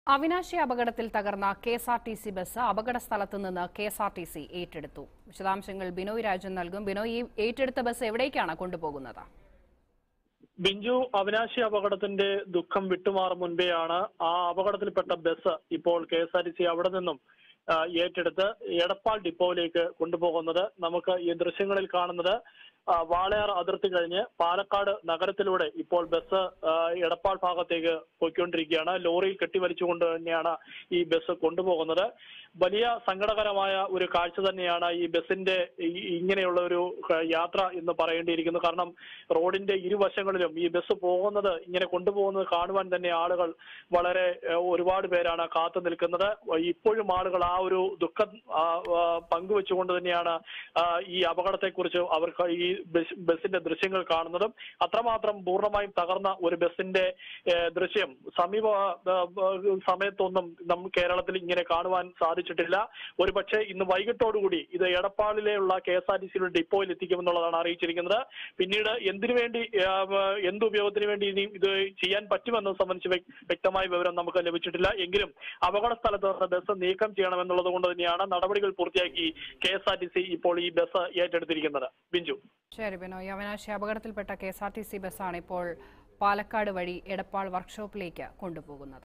അവിനാശി അപകടത്തിൽ തകർന്ന K S R T C bus അപകട സ്ഥലത്ത് നിന്ന് K S R T C ഏറ്റെടുത്തു വിശദാംശങ്ങൾ ബിനോയ് രാജൻ നൽകും ബിനോയ് ഈ ഏറ്റെടുത്ത ബസ് എവിടേക്കാണ് കൊണ്ടുപോകുന്നത് ബിഞ്ചു അവിനാശി അപകടത്തിന്റെ ദുഃഖം വിട്ടുമാറും മുൻപെയാണ് ആ അപകടത്തിൽപ്പെട്ട ബസ് ഇപ്പോൾ K S R T C അവിടെ നിന്നും ആ, ഏറ്റെടുത്ത് എടപ്പാൾ ഡിപ്പോയിലേക്ക് കൊണ്ടുപോകുന്നത് നമുക്ക് ഈ ദൃശ്യങ്ങളിൽ കാണുന്നത് ആ, വാളയാർ അതിർത്തി കഴിഞ്ഞ് പാലക്കാട് നഗരത്തിലൂടെ ഇപ്പോൾ ബസ് ആ, എടപ്പാൾ ഭാഗത്തേക്ക് പോയിക്കൊണ്ടിരിക്കുകയാണ് ലോറിയിൽ കെട്ടിവലിച്ചുകൊണ്ട് തന്നെയാണ് ഈ ബസ് കൊണ്ടുപോകുന്നത് വലിയ സങ്കടകരമായ ഒരു കാഴ്ച തന്നെയാണ് ഈ ബസിന്റെ ഈ- ഇങ്ങനെയുള്ള ഒരു ക- യാത്ര എന്ന് പറയേണ്ടിയിരിക്കുന്നു കാരണം റോഡിന്റെ ഇരുവശങ്ങളിലും ഈ ബസ് പോകുന്നത് ഇങ്ങനെ കൊണ്ടുപോകുന്നത് കാണുവാൻ തന്നെ ആളുകൾ വളരെ ഏഹ്, ഒരുപാട് പേരാണ് കാത്തു നിൽക്കുന്നത് ഇപ്പോഴും ആളുകൾ ആ ഒരു ദുഃഖം ആ, ആ, പങ്കുവെച്ചുകൊണ്ട് തന്നെയാണ് ആ, ഈ അപകടത്തെക്കുറിച്ച് അവർക്ക് ഈ ബസ് ബസിന്റെ ദൃശ്യങ്ങൾ കാണുന്നതും അത്രമാത്രം പൂർണ്ണമായും തകർന്ന ഒരു ബസിന്റെ ഏഹ്, ദൃശ്യം സമീപ ആ, ആ, സമയത്തൊന്നും നമ്മൾ കേരളത്തിൽ ഇങ്ങനെ കാണുവാൻ സാധിച്ചിട്ടില്ല ഒരു പക്ഷേ ഇന്ന് വൈകിട്ടോടുകൂടി ഇത് എടപ്പാളിലെയുള്ള കെ എസ് ആർ ടി സിയുടെ ഡിപ്പോയിൽ എത്തിക്കുമെന്നുള്ളതാണ് അറിയിച്ചിരിക്കുന്നത് പിന്നീട് എന്തിനു വേണ്ടി ആ, എന്ത് ഉപയോഗത്തിന് വേണ്ടി ഇനി ഇത് ചെയ്യാൻ പറ്റുമെന്നത് സംബന്ധിച്ച് വ്യക്- വ്യക്തമായ വിവരം നമുക്ക് ലഭിച്ചിട്ടില്ല എങ്കിലും അപകട സ്ഥലത്ത് നിന്ന് ബസ് നീക്കം ചെയ്യണമെന്നുള്ളത് കൊണ്ട് തന്നെയാണ് നടപടികൾ പൂർത്തിയാക്കി K S R T C ഇപ്പോൾ ഈ ബസ് ഏറ്റെടുത്തിരിക്കുന്നത് ബിഞ്ചു ശരി ബിനോയ് അവിനാശി അപകടത്തിൽപ്പെട്ട K S R T C ബസ്സാണ് ഇപ്പോൾ പാലക്കാട് വഴി എടപ്പാൾ വർക്ക്ഷോപ്പിലേക്ക് കൊണ്ടുപോകുന്നത്